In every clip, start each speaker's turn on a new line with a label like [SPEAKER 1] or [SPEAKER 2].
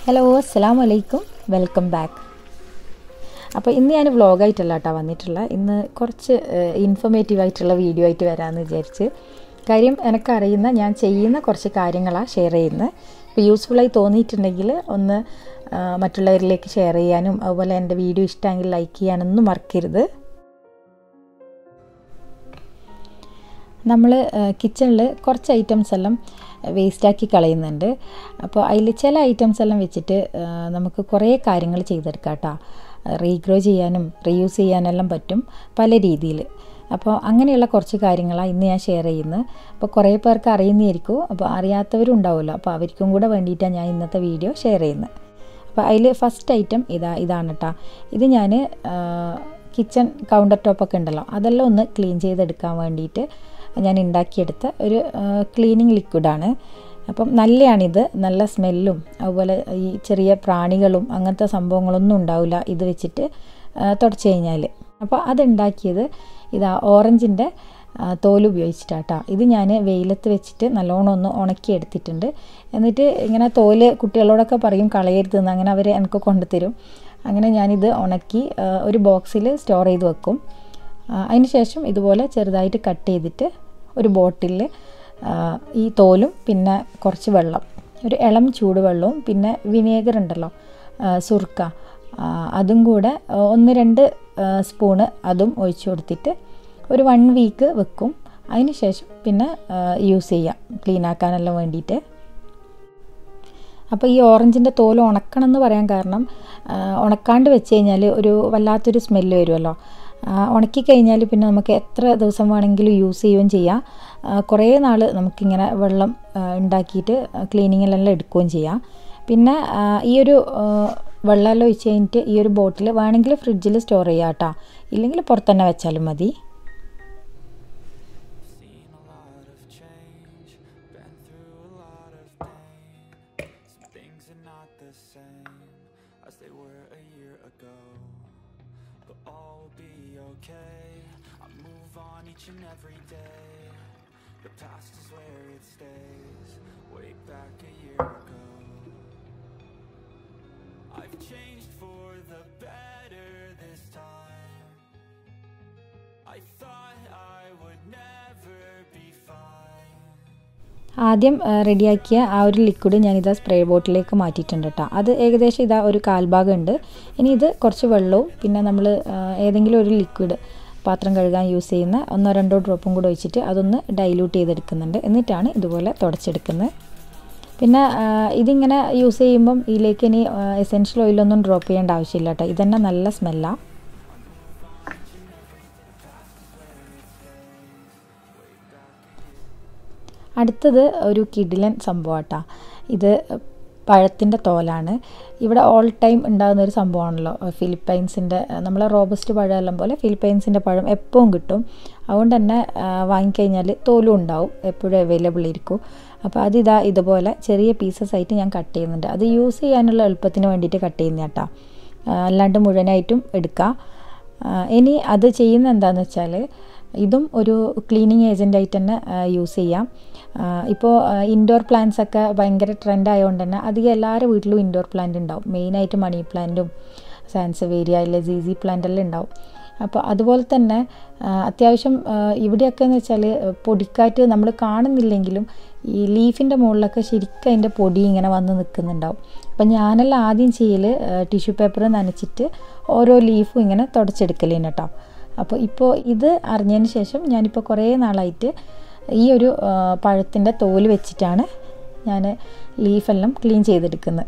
[SPEAKER 1] Hello അസ്സാം വലൈക്കും welcome back അപ്പോൾ ഇന്ന് ഞാൻ വ്ളോഗായിട്ടല്ല കേട്ടോ വന്നിട്ടുള്ള ഇന്ന് കുറച്ച് ഇൻഫോർമേറ്റീവ് ആയിട്ടുള്ള വീഡിയോ ആയിട്ട് വരാമെന്ന് വിചാരിച്ച് കാര്യം എനിക്കറിയുന്ന ഞാൻ ചെയ്യുന്ന കുറച്ച് കാര്യങ്ങളാണ് ഷെയർ ചെയ്യുന്നത് ഇപ്പോൾ യൂസ്ഫുള്ളായി തോന്നിയിട്ടുണ്ടെങ്കിൽ ഒന്ന് ആ, മറ്റുള്ളവരിലേക്ക് ഷെയർ ചെയ്യാനും അതുപോലെ എൻ്റെ വീഡിയോ ഇഷ്ടമെങ്കിൽ ലൈക്ക് ചെയ്യാനൊന്നും മറക്കരുത് നമ്മൾ കിച്ചണിൽ കുറച്ച് ഐറ്റംസ് എല്ലാം വേസ്റ്റാക്കി കളയുന്നുണ്ട് അപ്പോൾ അതിൽ ചില ഐറ്റംസ് എല്ലാം വെച്ചിട്ട് ആ, നമുക്ക് കുറേ കാര്യങ്ങൾ ചെയ്തെടുക്കാം കേട്ടോ റീഗ്രോ ചെയ്യാനും റീയൂസ് ചെയ്യാനെല്ലാം പറ്റും പല രീതിയിൽ അപ്പോൾ അങ്ങനെയുള്ള കുറച്ച് കാര്യങ്ങളാണ് ഇന്ന് ഞാൻ ഷെയർ ചെയ്യുന്നത് അപ്പോൾ കുറേ പേർക്ക് അറിയുന്നതായിരിക്കും അപ്പോൾ അറിയാത്തവരും ഉണ്ടാവുമല്ലോ അപ്പോൾ അവർക്കും കൂടെ വേണ്ടിയിട്ടാണ് ഞാൻ ഇന്നത്തെ വീഡിയോ ഷെയർ ചെയ്യുന്നത് അപ്പോൾ അതിൽ ഫസ്റ്റ് ഐറ്റം ഇതാ ഇതാണ് കേട്ടോ ഇത് ഞാൻ കിച്ചൺ കൗണ്ടർ ടോപ്പൊക്കെ ഉണ്ടല്ലോ അതെല്ലാം ഒന്ന് ക്ലീൻ ചെയ്തെടുക്കാൻ വേണ്ടിയിട്ട് ഞാൻ ഉണ്ടാക്കിയെടുത്ത ഒരു ക്ലീനിങ് ലിക്വിഡാണ് അപ്പം നല്ലതാണിത് നല്ല സ്മെല്ലും അതുപോലെ ഈ ചെറിയ പ്രാണികളും അങ്ങനത്തെ സംഭവങ്ങളൊന്നും ഉണ്ടാവില്ല ഇത് വെച്ചിട്ട് തുടച്ച് കഴിഞ്ഞാൽ അപ്പോൾ അതുണ്ടാക്കിയത് ഇതാ ഓറഞ്ചിൻ്റെ തോല് ഉപയോഗിച്ചിട്ടാട്ടോ ഇത് ഞാൻ വെയിലത്ത് വെച്ചിട്ട് നല്ലോണം ഒന്ന് ഉണക്കി എടുത്തിട്ടുണ്ട് എന്നിട്ട് ഇങ്ങനെ തോല് കുട്ടികളോടൊക്കെ പറയും കളയരുതെന്ന് അങ്ങനെ അവർ എനിക്ക് കൊണ്ടുതരും അങ്ങനെ ഞാനിത് ഉണക്കി ആ, ഒരു ബോക്സിൽ സ്റ്റോർ ചെയ്ത് വെക്കും അതിന് ശേഷം ഇതുപോലെ ചെറുതായിട്ട് കട്ട് ചെയ്തിട്ട് ഒരു ബോട്ടിലിൽ ഈ തോലും പിന്നെ കുറച്ച് വെള്ളം ഒരു ഇളം ചൂടുവെള്ളവും പിന്നെ വിനേഗർ ഉണ്ടല്ലോ ആ, സുർക്ക ആ, അതും കൂടെ ആ, ഒന്ന് രണ്ട് ആ, സ്പൂണ് അതും ഒഴിച്ചു കൊടുത്തിട്ട് ഒരു വൺ വീക്ക് വെക്കും അതിന് ശേഷം പിന്നെ യൂസ് ചെയ്യാം ക്ലീൻ ആക്കാനെല്ലാം വേണ്ടിയിട്ട് അപ്പോൾ ഈ ഓറഞ്ചിൻ്റെ തോല് ഉണക്കണം എന്ന് പറയാൻ കാരണം ആ, ഉണക്കാണ്ട് വെച്ച് കഴിഞ്ഞാൽ ഒരു വല്ലാത്തൊരു സ്മെല്ല് വരുമല്ലോ ആ, ഉണക്കി കഴിഞ്ഞാൽ പിന്നെ നമുക്ക് എത്ര ദിവസം വേണമെങ്കിലും യൂസ് ചെയ്യുകയും ചെയ്യാം ആ, കുറേ നാൾ നമുക്കിങ്ങനെ വെള്ളം ആ, ഉണ്ടാക്കിയിട്ട് ക്ലീനിങ്ങിലെല്ലാം എടുക്കുകയും ചെയ്യാം പിന്നെ ആ, ഈ ഒരു ആ, വെള്ളമെല്ലാം ഒഴിച്ച് കഴിഞ്ഞിട്ട് ഈ ഒരു ബോട്ടിൽ വേണമെങ്കിൽ ഫ്രിഡ്ജിൽ സ്റ്റോർ ചെയ്യാം കേട്ടോ ഇല്ലെങ്കിൽ പുറത്തന്നെ വെച്ചാലും മതി
[SPEAKER 2] Seen a lot of change, been through a lot of pain. Some things are not the same as they were a year ago. But all will be okay. I move on each and every day. The past is where it stays, way back a year ago. I've changed for the better this time. I thought I would never be fine.
[SPEAKER 1] ആദ്യം ആ, റെഡിയാക്കിയ ആ ഒരു liquid ഞാനിതാ spray ബോട്ടിലേക്ക് മാറ്റിയിട്ടുണ്ട് കേട്ടോ അത് ഏകദേശം ഇതാ ഒരു കാൽഭാഗം ഉണ്ട് ഇനി ഇത് കുറച്ച് വെള്ളവും പിന്നെ നമ്മൾ ഏതെങ്കിലും ഒരു ലിക്വിഡ് പാത്രം കഴുകാൻ യൂസ് ചെയ്യുന്ന ഒന്നോ രണ്ടോ ഡ്രോപ്പും കൂടെ ഒഴിച്ചിട്ട് അതൊന്ന് ഡൈല്യൂട്ട് ചെയ്തെടുക്കുന്നുണ്ട് എന്നിട്ടാണ് ഇതുപോലെ തുടച്ചെടുക്കുന്നത് പിന്നെ ആ, ഇതിങ്ങനെ യൂസ് ചെയ്യുമ്പം ഇതിലേക്ക് ഇനി എസെൻഷ്യൽ ഓയിലൊന്നും ഡ്രോപ്പ് ചെയ്യേണ്ട ആവശ്യമില്ല കേട്ടോ ഇതന്നെ നല്ല സ്മെല്ലാണ് അടുത്തത് ഒരു കിഡിലൻ സംഭവമാട്ടാ ഇത് പഴത്തിൻ്റെ തോലാണ് ഇവിടെ ഓൾ ടൈം ഉണ്ടാകുന്ന ഒരു സംഭവമാണല്ലോ ഫിലിപ്പൈൻസിൻ്റെ നമ്മളെ റോബസ്റ്റ് പഴമെല്ലാം പോലെ ഫിലിപ്പൈൻസിൻ്റെ പഴം എപ്പോഴും കിട്ടും അതുകൊണ്ട് തന്നെ ആ, വാങ്ങിക്കഴിഞ്ഞാൽ തോലും ഉണ്ടാവും എപ്പോഴും അവൈലബിൾ ഇരിക്കും അപ്പോൾ അതിതാ ഇതുപോലെ ചെറിയ പീസസ് ആയിട്ട് ഞാൻ കട്ട് ചെയ്യുന്നുണ്ട് അത് യൂസ് ചെയ്യാനുള്ള എളുപ്പത്തിന് വേണ്ടിയിട്ട് കട്ട് ചെയ്യുന്ന കേട്ടോ അല്ലാണ്ട് മുഴുവനായിട്ടും എടുക്കുക ആ, ഇനി അത് ചെയ്യുന്ന എന്താണെന്ന് വെച്ചാൽ ഇതും ഒരു ക്ലീനിങ് ഏജൻ്റായിട്ട് തന്നെ യൂസ് ചെയ്യാം ഇപ്പോൾ ഇൻഡോർ പ്ലാന്റ്സ് ഒക്കെ ഭയങ്കര ട്രെൻഡ് ആയതുകൊണ്ട് തന്നെ അധികം എല്ലാവരുടെ വീട്ടിലും ഇൻഡോർ പ്ലാന്റ് ഉണ്ടാവും മെയിനായിട്ട് മണി പ്ലാന്റും സാൻസവേരിയ അല്ലെ സീസി പ്ലാന്റ് എല്ലാം ഉണ്ടാവും അപ്പോൾ അതുപോലെ തന്നെ ആ, അത്യാവശ്യം ആ, ഇവിടെയൊക്കെ എന്ന് വെച്ചാൽ പൊടിക്കാറ്റ് നമ്മൾ കാണുന്നില്ലെങ്കിലും ഈ ലീഫിൻ്റെ മുകളിലൊക്കെ ശരിക്കും അതിൻ്റെ പൊടി ഇങ്ങനെ വന്ന് നിൽക്കുന്നുണ്ടാവും അപ്പം ഞാനെല്ലാം ആദ്യം ചെയ്യൽ ടിഷ്യൂ പേപ്പർ നനച്ചിട്ട് ഓരോ ലീഫും ഇങ്ങനെ തുടച്ചെടുക്കലേന് കേട്ടോ അപ്പോൾ ഇപ്പോൾ ഇത് അറിഞ്ഞതിന് ശേഷം ഞാനിപ്പോൾ കുറേ നാളായിട്ട് ഈ ഒരു പഴത്തിൻ്റെ തോല് വെച്ചിട്ടാണ് ഞാൻ ലീഫെല്ലാം ക്ലീൻ ചെയ്തെടുക്കുന്നത്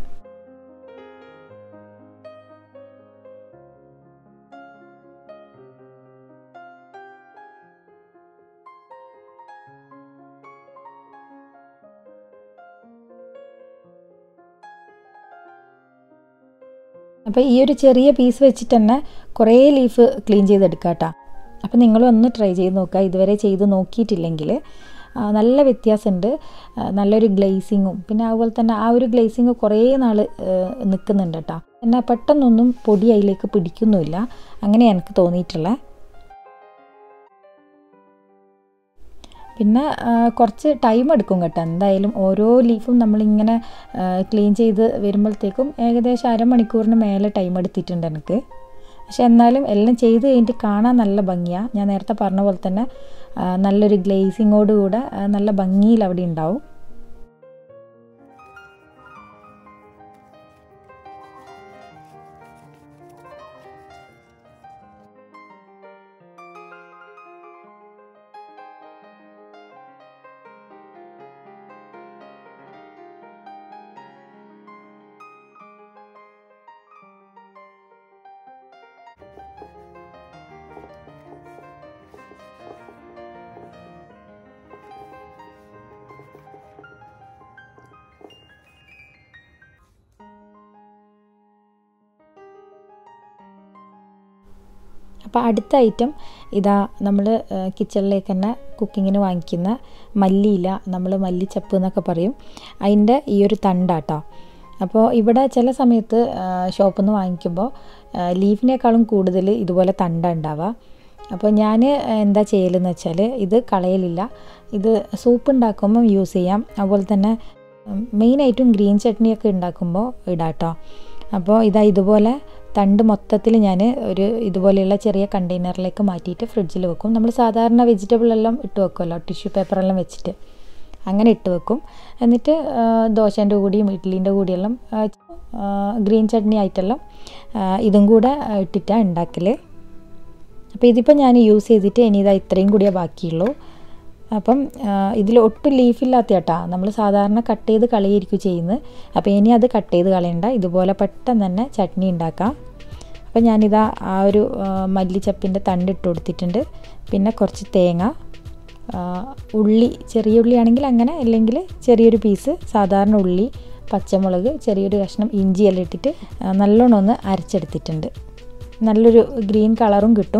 [SPEAKER 1] അപ്പോൾ ഈ ഒരു ചെറിയ പീസ് വെച്ചിട്ട് തന്നെ കുറേ ലീഫ് ക്ലീൻ ചെയ്തെടുക്കാം കേട്ടോ അപ്പോൾ നിങ്ങളും ഒന്ന് ട്രൈ ചെയ്ത് നോക്കുക ഇതുവരെ ചെയ്ത് നോക്കിയിട്ടില്ലെങ്കിൽ ആ, നല്ല വ്യത്യാസമുണ്ട് ആ, നല്ലൊരു ഗ്ലേസിങ്ങും പിന്നെ അതുപോലെ തന്നെ ആ ഒരു ഗ്ലേസിങ് കുറേ നാൾ നിൽക്കുന്നുണ്ട് കേട്ടോ പിന്നെ പെട്ടെന്നൊന്നും പൊടി അതിലേക്ക് പിടിക്കുന്നുമില്ല അങ്ങനെ എനിക്ക് തോന്നിയിട്ടുള്ളത് പിന്നെ ആ, കുറച്ച് ടൈം എടുക്കും കേട്ടോ എന്തായാലും ഓരോ ലീഫും നമ്മളിങ്ങനെ ക്ലീൻ ചെയ്ത് വരുമ്പോഴത്തേക്കും ഏകദേശം അരമണിക്കൂറിന് മേലെ ടൈം എടുത്തിട്ടുണ്ട് എനിക്ക് പക്ഷെ എന്നാലും എല്ലാം ചെയ്ത് കഴിഞ്ഞിട്ട് കാണാൻ നല്ല ഭംഗിയാണ് ഞാൻ നേരത്തെ പറഞ്ഞ പോലെ തന്നെ ആ, നല്ലൊരു ഗ്ലേസിങ്ങോടുകൂടെ ആ, നല്ല ഭംഗിയിൽ അവിടെ ഉണ്ടാവും അപ്പോൾ അടുത്ത ഐറ്റം ഇതാ നമ്മൾ കിച്ചണിലേക്ക് തന്നെ കുക്കിങ്ങിന് വാങ്ങിക്കുന്ന മല്ലിയില നമ്മൾ മല്ലിച്ചപ്പ് എന്നൊക്കെ പറയും അതിൻ്റെ ഈ ഒരു തണ്ടാട്ടോ അപ്പോൾ ഇവിടെ ചില സമയത്ത് ഷോപ്പിൽ നിന്ന് വാങ്ങിക്കുമ്പോൾ ലീഫിനേക്കാളും കൂടുതൽ ഇതുപോലെ തണ്ട ഉണ്ടാവുക അപ്പോൾ ഞാൻ എന്താ ചെയ്യലെന്ന് വെച്ചാൽ ഇത് കളയലില്ല ഇത് സൂപ്പ് ഉണ്ടാക്കുമ്പോൾ യൂസ് ചെയ്യാം അതുപോലെ തന്നെ മെയിനായിട്ടും ഗ്രീൻ ചട്നിയൊക്കെ ഉണ്ടാക്കുമ്പോൾ ഇടാട്ടോ അപ്പോൾ ഇതാ ഇതുപോലെ തണ്ട് മൊത്തത്തിൽ ഞാൻ ഒരു ഇതുപോലെയുള്ള ചെറിയ കണ്ടെയ്നറിലേക്ക് മാറ്റിയിട്ട് ഫ്രിഡ്ജിൽ വെക്കും നമ്മൾ സാധാരണ വെജിറ്റബിൾ എല്ലാം ഇട്ട് വെക്കുമല്ലോ ടിഷ്യൂ പേപ്പറെല്ലാം വെച്ചിട്ട് അങ്ങനെ ഇട്ട് വെക്കും എന്നിട്ട് ആ, ദോശേൻ്റെ കൂടിയും ഇഡ്ഡലീൻ്റെ കൂടിയെല്ലാം ആ, ആ, ഗ്രീൻ ചട്നി ആയിട്ടെല്ലാം ആ, ഇതും കൂടെ ഇട്ടിട്ടാണ് ഉണ്ടാക്കൽ അപ്പോൾ ഇതിപ്പോൾ ഞാൻ യൂസ് ചെയ്തിട്ട് ഇനി ഇതാ ഇത്രയും കൂടിയേ ബാക്കിയുള്ളൂ അപ്പം ഇതിൽ ഒട്ടും ലീഫില്ലാത്ത കേട്ടാ നമ്മൾ സാധാരണ കട്ട് ചെയ്ത് കളയായിരിക്കും ചെയ്യുന്നത് അപ്പോൾ ഇനി അത് കട്ട് ചെയ്ത് കളയണ്ട ഇതുപോലെ പെട്ടെന്ന് തന്നെ ചട്നി ഉണ്ടാക്കാം അപ്പോൾ ഞാനിതാ ആ ഒരു ആ, മല്ലിച്ചപ്പിൻ്റെ തണ്ട് ഇട്ട് കൊടുത്തിട്ടുണ്ട് പിന്നെ കുറച്ച് തേങ്ങ ആ, ഉള്ളി ചെറിയ ഉള്ളി ആണെങ്കിൽ അങ്ങനെ അല്ലെങ്കിൽ ചെറിയൊരു പീസ് സാധാരണ ഉള്ളി പച്ചമുളക് ചെറിയൊരു കഷ്ണം ഇഞ്ചിയെല്ലാം ഇട്ടിട്ട് ആ, നല്ലോണം ഒന്ന് അരച്ചെടുത്തിട്ടുണ്ട് നല്ലൊരു ഗ്രീൻ കളറും കിട്ടും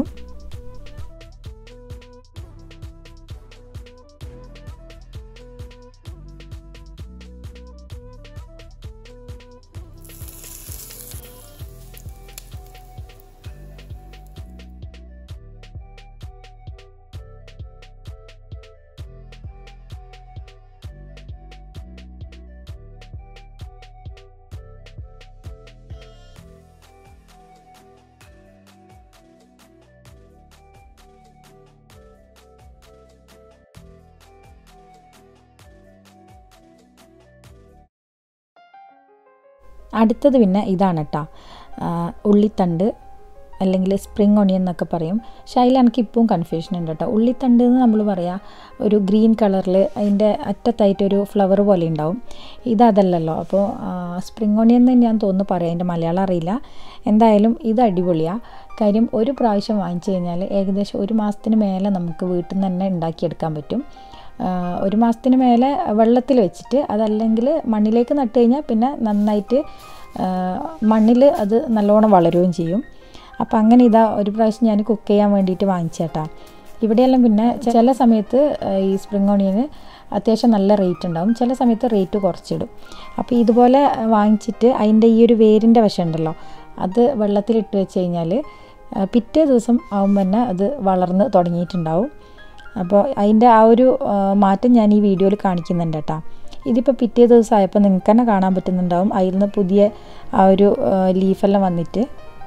[SPEAKER 1] അടുത്തത് പിന്നെ ഇതാണ് കേട്ടോ ഉള്ളിത്തണ്ട് അല്ലെങ്കിൽ സ്പ്രിങ് ഒണിയൻ എന്നൊക്കെ പറയും പക്ഷേ അതിൽ എനിക്ക് ഇപ്പവും കൺഫ്യൂഷൻ ഉണ്ട് കേട്ടോ ഉള്ളിത്തണ്ട് എന്ന് നമ്മൾ പറയാം ഒരു ഗ്രീൻ കളറിൽ അതിൻ്റെ അറ്റത്തായിട്ടൊരു ഫ്ലവർ പോലെ ഉണ്ടാവും ഇതതല്ലല്ലോ അപ്പോൾ സ്പ്രിങ് ഒണിയൻ എന്ന് ഞാൻ തോന്നുന്നു പറയാം അതിൻ്റെ മലയാളം അറിയില്ല എന്തായാലും ഇത് അടിപൊളിയാണ് കാര്യം ഒരു പ്രാവശ്യം വാങ്ങിച്ചു കഴിഞ്ഞാൽ ഏകദേശം ഒരു മാസത്തിന് മേലെ നമുക്ക് വീട്ടിൽ നിന്ന് തന്നെ ഉണ്ടാക്കിയെടുക്കാൻ പറ്റും ആ, ഒരു മാസത്തിന് മേലെ വെള്ളത്തിൽ വെച്ചിട്ട് അതല്ലെങ്കിൽ മണ്ണിലേക്ക് നട്ട് കഴിഞ്ഞാൽ പിന്നെ നന്നായിട്ട് മണ്ണിൽ അത് നല്ലോണം വളരുകയും ചെയ്യും അപ്പോൾ അങ്ങനെ ഇതാ ഒരു പ്രാവശ്യം ഞാൻ കുക്ക് ചെയ്യാൻ വേണ്ടിയിട്ട് വാങ്ങിച്ചേട്ടാ ഇവിടെയെല്ലാം പിന്നെ ചില സമയത്ത് ആ, ഈ സ്പ്രിങ് ഓണിയന് അത്യാവശ്യം നല്ല റേറ്റ് ഉണ്ടാവും ചില സമയത്ത് റേറ്റ് കുറച്ചിടും അപ്പോൾ ഇതുപോലെ വാങ്ങിച്ചിട്ട് അതിൻ്റെ ഈ ഒരു വേരിൻ്റെ വശം ഉണ്ടല്ലോ അത് വെള്ളത്തിലിട്ട് വെച്ച് കഴിഞ്ഞാൽ ആ, പിറ്റേ ദിവസം ആകുമ്പോൾ തന്നെ അത് വളർന്ന് തുടങ്ങിയിട്ടുണ്ടാവും അപ്പോൾ അതിൻ്റെ ആ ഒരു ആ, മാറ്റം ഞാൻ ഈ വീഡിയോയിൽ കാണിക്കുന്നുണ്ട് കേട്ടോ ഇതിപ്പോൾ പിറ്റേ ദിവസം ആയപ്പോൾ നിങ്ങൾക്ക് തന്നെ കാണാൻ പറ്റുന്നുണ്ടാവും അതിൽ നിന്ന് പുതിയ ആ ഒരു ആ, ലീഫെല്ലാം വന്നിട്ട്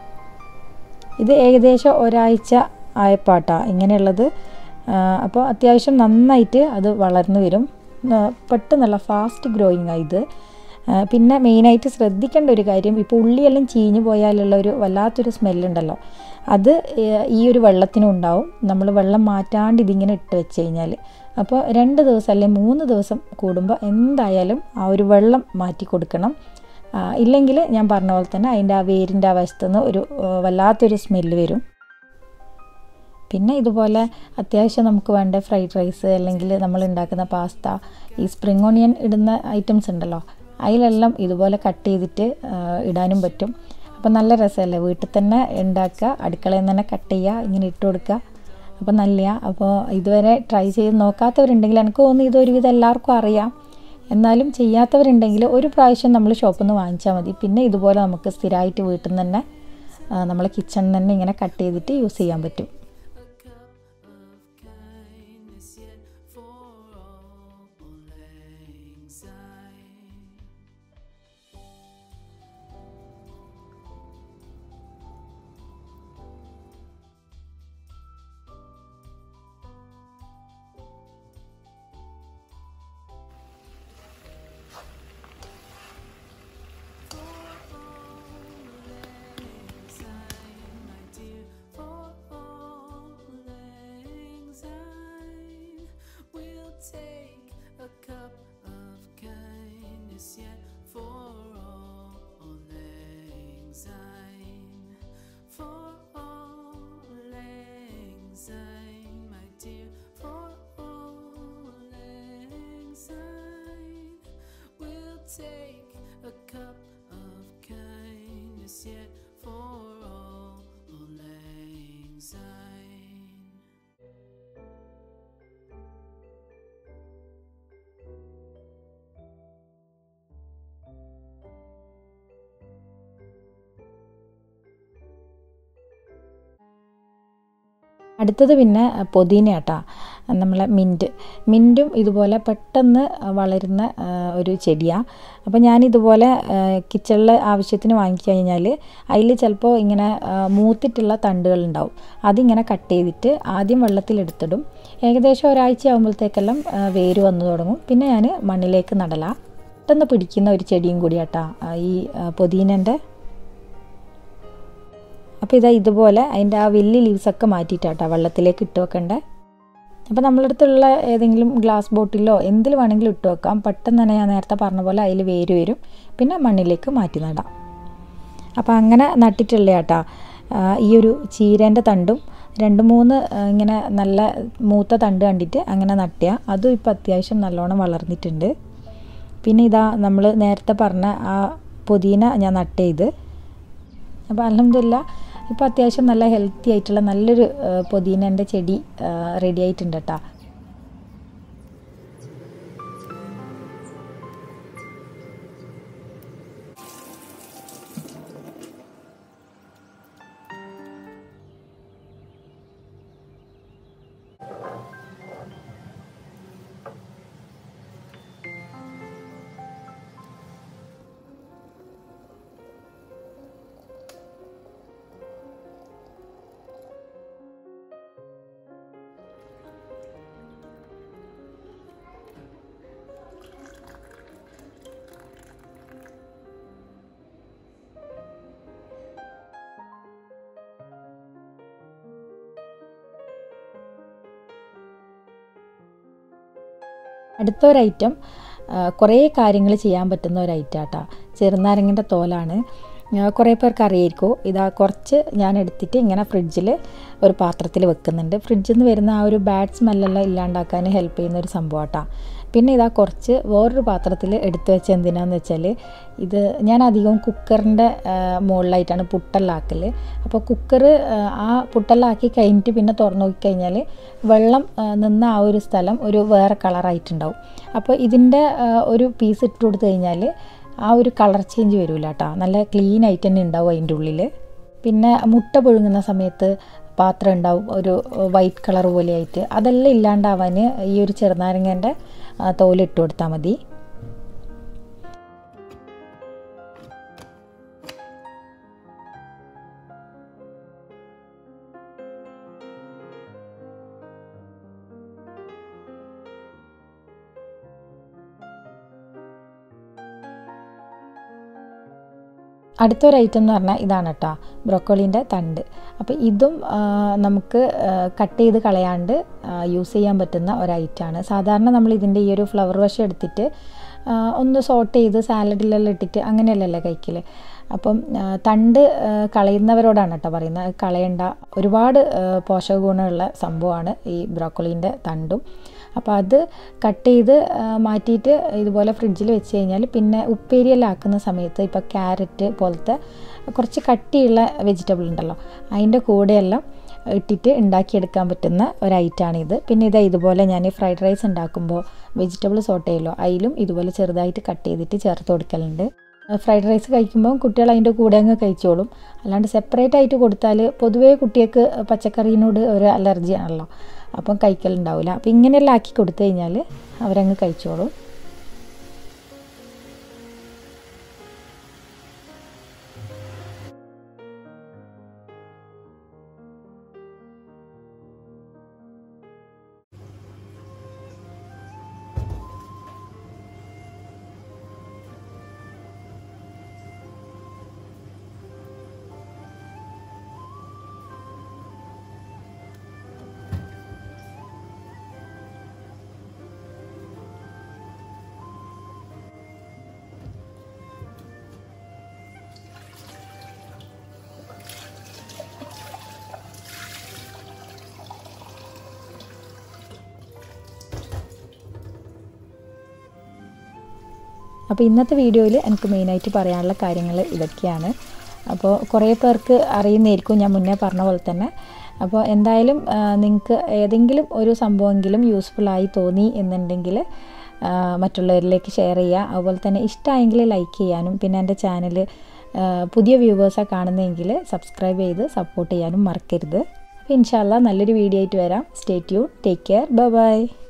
[SPEAKER 1] ഇത് ഏകദേശം ഒരാഴ്ച ആയപ്പാട്ടാ ഇങ്ങനെയുള്ളത് ആ, അപ്പോൾ അത്യാവശ്യം നന്നായിട്ട് അത് വളർന്നു വരും ആ, പെട്ടെന്നല്ല ഫാസ്റ്റ് ഗ്രോയിങ് ഇത് ആ, പിന്നെ മെയിനായിട്ട് ശ്രദ്ധിക്കേണ്ട ഒരു കാര്യം ഇപ്പോൾ ഉള്ളിയെല്ലാം ചീഞ്ഞു പോയാലുള്ള ഒരു വല്ലാത്തൊരു സ്മെല്ലുണ്ടല്ലോ അത് ഏ- ഈ ഒരു വെള്ളത്തിനും ഉണ്ടാവും നമ്മൾ വെള്ളം മാറ്റാണ്ട് ഇതിങ്ങനെ ഇട്ട് വെച്ച് കഴിഞ്ഞാൽ അപ്പോൾ രണ്ട് ദിവസം അല്ലെങ്കിൽ മൂന്ന് ദിവസം കൂടുമ്പോൾ എന്തായാലും ആ ഒരു വെള്ളം മാറ്റി കൊടുക്കണം ഇല്ലെങ്കിൽ ഞാൻ പറഞ്ഞ പോലെ തന്നെ അതിൻ്റെ ആ വേരിൻ്റെ ആ വശത്തുനിന്ന് ഒരു ആ, വല്ലാത്തൊരു സ്മെല്ല് വരും പിന്നെ ഇതുപോലെ അത്യാവശ്യം നമുക്ക് വേണ്ട ഫ്രൈഡ് റൈസ് അല്ലെങ്കിൽ നമ്മൾ ഉണ്ടാക്കുന്ന പാസ്ത ഈ സ്പ്രിങ് ഓണിയൻ ഇടുന്ന ഐറ്റംസ് ഉണ്ടല്ലോ അതിലെല്ലാം ഇതുപോലെ കട്ട് ചെയ്തിട്ട് ആ, ഇടാനും പറ്റും അപ്പം നല്ല രസമല്ലേ വീട്ടിൽ തന്നെ ഉണ്ടാക്കുക അടുക്കളയിൽ നിന്ന് തന്നെ കട്ട് ചെയ്യുക ഇങ്ങനെ ഇട്ട് കൊടുക്കുക അപ്പോൾ നല്ലയാ അപ്പോൾ ഇതുവരെ ട്രൈ ചെയ്ത് നോക്കാത്തവരുണ്ടെങ്കിൽ എനിക്ക് തോന്നുന്നു ഇത് ഒരുവിധം എല്ലാവർക്കും അറിയാം എന്നാലും ചെയ്യാത്തവരുണ്ടെങ്കിൽ ഒരു പ്രാവശ്യം നമ്മൾ ഷോപ്പിൽ നിന്ന് വാങ്ങിച്ചാൽ മതി പിന്നെ ഇതുപോലെ നമുക്ക് സ്ഥിരമായിട്ട് വീട്ടിൽ നിന്ന് തന്നെ ആ, നമ്മളെ കിച്ചണിൽ തന്നെ ഇങ്ങനെ കട്ട് ചെയ്തിട്ട് യൂസ് ചെയ്യാൻ പറ്റും
[SPEAKER 3] a cup of kindness yet for We'll take a cup of kindness yet for all lang syne, for all lang syne, my dear, for all lang syne. We'll take a cup of kindness yet for all lang syne.
[SPEAKER 1] അടുത്തത് പിന്നെ പുതിന കേട്ടോ നമ്മളെ mint മിൻറ്റും ഇതുപോലെ പെട്ടെന്ന് വളരുന്ന ആ, ഒരു ചെടിയാണ് അപ്പോൾ ഞാൻ ഇതുപോലെ കിച്ചണിൽ ആവശ്യത്തിന് വാങ്ങിച്ചു കഴിഞ്ഞാൽ അതിൽ ചിലപ്പോൾ ഇങ്ങനെ ആ, മൂത്തിട്ടുള്ള തണ്ടുകൾ ഉണ്ടാവും അതിങ്ങനെ കട്ട് ചെയ്തിട്ട് ആദ്യം വെള്ളത്തിലെടുത്തിടും ഏകദേശം ഒരാഴ്ച ആകുമ്പോഴത്തേക്കെല്ലാം ആ, വേര് വന്നു തുടങ്ങും പിന്നെ ഞാൻ മണ്ണിലേക്ക് നടലാം പെട്ടെന്ന് പിടിക്കുന്ന ഒരു ചെടിയും കൂടിയാട്ടാ ആ, ഈ പൊതീനൻ്റെ അപ്പോൾ ഇതാ ഇതുപോലെ അതിൻ്റെ ആ വലിയ ലീവ്സൊക്കെ മാറ്റിയിട്ടാട്ടോ വെള്ളത്തിലേക്ക് ഇട്ട് വെക്കണ്ടേ അപ്പോൾ നമ്മളടുത്തുള്ള ഏതെങ്കിലും ഗ്ലാസ് ബോട്ടിലോ എന്തിൽ വേണമെങ്കിലും ഇട്ട് വെക്കാം പെട്ടെന്ന് തന്നെ ഞാൻ നേരത്തെ പറഞ്ഞ പോലെ അതിൽ വേര് വരും പിന്നെ മണ്ണിലേക്ക് മാറ്റി നടാം അപ്പോൾ അങ്ങനെ നട്ടിട്ടുള്ള കേട്ടോ ഈ ഒരു ചീരേൻ്റെ തണ്ടും രണ്ട് മൂന്ന് ആ, ഇങ്ങനെ നല്ല മൂത്ത തണ്ട് കണ്ടിട്ട് അങ്ങനെ നട്ടിയ അതും ഇപ്പോൾ അത്യാവശ്യം നല്ലോണം വളർന്നിട്ടുണ്ട് പിന്നെ ഇതാ നമ്മൾ നേരത്തെ പറഞ്ഞ ആ പുതിന ഞാൻ നട്ട് ചെയ്ത് അപ്പോൾ അലഹമില്ല ഇപ്പോൾ അത്യാവശ്യം നല്ല ഹെൽത്തി ആയിട്ടുള്ള നല്ലൊരു പുതിനേൻ്റെ ചെടി റെഡി ആയിട്ടുണ്ട് കേട്ടോ അടുത്ത ഒരു ഐറ്റം കുറേ കാര്യങ്ങൾ ചെയ്യാൻ പറ്റുന്ന ഒരു ഐറ്റം ആട്ടാ ചെറുനാരങ്ങൻ്റെ തോലാണ് ആ, കുറേ പേർക്ക് അറിയായിരിക്കും ഇതാ കുറച്ച് ഞാൻ എടുത്തിട്ട് ഇങ്ങനെ ഫ്രിഡ്ജിൽ ഒരു പാത്രത്തിൽ വെക്കുന്നുണ്ട് ഫ്രിഡ്ജിൽ നിന്ന് വരുന്ന ആ ഒരു ബാഡ് സ്മെല്ലെല്ലാം ഇല്ലാണ്ടാക്കാൻ ഹെൽപ്പ് ചെയ്യുന്ന ഒരു സംഭവം ആട്ടാ പിന്നെ ഇതാ കുറച്ച് വേറൊരു പാത്രത്തിൽ എടുത്തു വെച്ച എന്തിനാന്ന് വെച്ചാൽ ഇത് ഞാൻ അധികം കുക്കറിൻ്റെ മുകളിലായിട്ടാണ് പുട്ടെല്ലാക്കൽ അപ്പോൾ കുക്കർ ആ പുട്ടെല്ലാക്കി കഴിഞ്ഞിട്ട് പിന്നെ തുറന്നു നോക്കിക്കഴിഞ്ഞാൽ വെള്ളം ആ, നിന്ന ആ ഒരു സ്ഥലം ഒരു വേറെ കളറായിട്ടുണ്ടാവും അപ്പോൾ ഇതിൻ്റെ ആ, ഒരു പീസ് ഇട്ട് കൊടുത്തു കഴിഞ്ഞാൽ ആ ഒരു കളർ ചേഞ്ച് വരില്ല കേട്ടോ നല്ല ക്ലീൻ ആയിട്ട് തന്നെ ഉണ്ടാവും അതിൻ്റെ ഉള്ളിൽ പിന്നെ മുട്ട പുഴുങ്ങുന്ന സമയത്ത് പാത്രം ഉണ്ടാവും ഒരു വൈറ്റ് കളർ പോലെ ആയിട്ട് അതെല്ലാം ഇല്ലാണ്ടാവാൻ ഈ ഒരു ചെറുനാരങ്ങേൻ്റെ തോലിട്ട് കൊടുത്താൽ മതി അടുത്തൊരു ഐറ്റം എന്ന് പറഞ്ഞാൽ ഇതാണ് കേട്ടോ ബ്രൊക്കോളീൻ്റെ തണ്ട് അപ്പോൾ ഇതും ആ, നമുക്ക് കട്ട് ചെയ്ത് കളയാണ്ട് യൂസ് ചെയ്യാൻ പറ്റുന്ന ഒരു ഐറ്റമാണ് സാധാരണ നമ്മൾ ഇതിൻ്റെ ഈ ഒരു ഫ്ലവർ വശം എടുത്തിട്ട് ആ, ഒന്ന് സോട്ട് ചെയ്ത് സാലഡിലെല്ലാം ഇട്ടിട്ട് അങ്ങനെയല്ലല്ലേ കഴിക്കൽ അപ്പം ആ, തണ്ട് ആ, കളയുന്നവരോടാണ് കേട്ടോ പറയുന്നത് അത് കളയണ്ട ഒരുപാട് ആ, പോഷക ഗുണമുള്ള സംഭവമാണ് ഈ ബ്രോക്കോളീൻ്റെ തണ്ടും അപ്പോൾ അത് കട്ട് ചെയ്ത് ആ, മാറ്റിയിട്ട് ഇതുപോലെ ഫ്രിഡ്ജിൽ വെച്ച് കഴിഞ്ഞാൽ പിന്നെ ഉപ്പേരിയെല്ലാം ആക്കുന്ന സമയത്ത് ഇപ്പോൾ ക്യാരറ്റ് പോലത്തെ കുറച്ച് കട്ടിയുള്ള വെജിറ്റബിൾ ഉണ്ടല്ലോ അതിൻ്റെ കൂടെയെല്ലാം ഇട്ടിട്ട് ഉണ്ടാക്കിയെടുക്കാൻ പറ്റുന്ന ഒരു ഐറ്റമാണിത് പിന്നെ ഇത് ഇതുപോലെ ഞാൻ ഫ്രൈഡ് റൈസ് ഉണ്ടാക്കുമ്പോൾ വെജിറ്റബിൾ സോട്ട് ചെയ്യുമല്ലോ അതിലും ഇതുപോലെ ചെറുതായിട്ട് കട്ട് ചെയ്തിട്ട് ചേർത്ത് കൊടുക്കലുണ്ട് ഫ്രൈഡ് റൈസ് കഴിക്കുമ്പോൾ കുട്ടികൾ അതിൻ്റെ കൂടെ അങ്ങ് കഴിച്ചോളും അല്ലാണ്ട് സെപ്പറേറ്റ് ആയിട്ട് കൊടുത്താൽ പൊതുവേ കുട്ടികൾക്ക് പച്ചക്കറീനോട് ഒരു അലർജി ആണല്ലോ അപ്പം കഴിക്കലുണ്ടാവില്ല അപ്പം ഇങ്ങനെയെല്ലാം ആക്കി കൊടുത്തു കഴിഞ്ഞാൽ അവരങ്ങ് കഴിച്ചോളും അപ്പോൾ ഇന്നത്തെ വീഡിയോയിൽ എനിക്ക് മെയിനായിട്ട് പറയാനുള്ള കാര്യങ്ങൾ ഇതൊക്കെയാണ് അപ്പോൾ കുറേ പേർക്ക് അറിയുന്നതായിരിക്കും ഞാൻ മുന്നേ പറഞ്ഞ പോലെ തന്നെ അപ്പോൾ എന്തായാലും നിങ്ങൾക്ക് ഏതെങ്കിലും ഒരു സംഭവമെങ്കിലും യൂസ്ഫുള്ളായി തോന്നി എന്നുണ്ടെങ്കിൽ ആ, മറ്റുള്ളവരിലേക്ക് ഷെയർ ചെയ്യുക അതുപോലെ തന്നെ ഇഷ്ടമായെങ്കിൽ ലൈക്ക് ചെയ്യാനും പിന്നെ എൻ്റെ ചാനൽ പുതിയ വ്യൂവേഴ്സാണ് കാണുന്നതെങ്കിൽ സബ്സ്ക്രൈബ് ചെയ്ത് സപ്പോർട്ട് ചെയ്യാനും മറക്കരുത് അപ്പോൾ ഇൻഷാല്ല നല്ലൊരു വീഡിയോ ആയിട്ട് വരാം stay tune take care bye by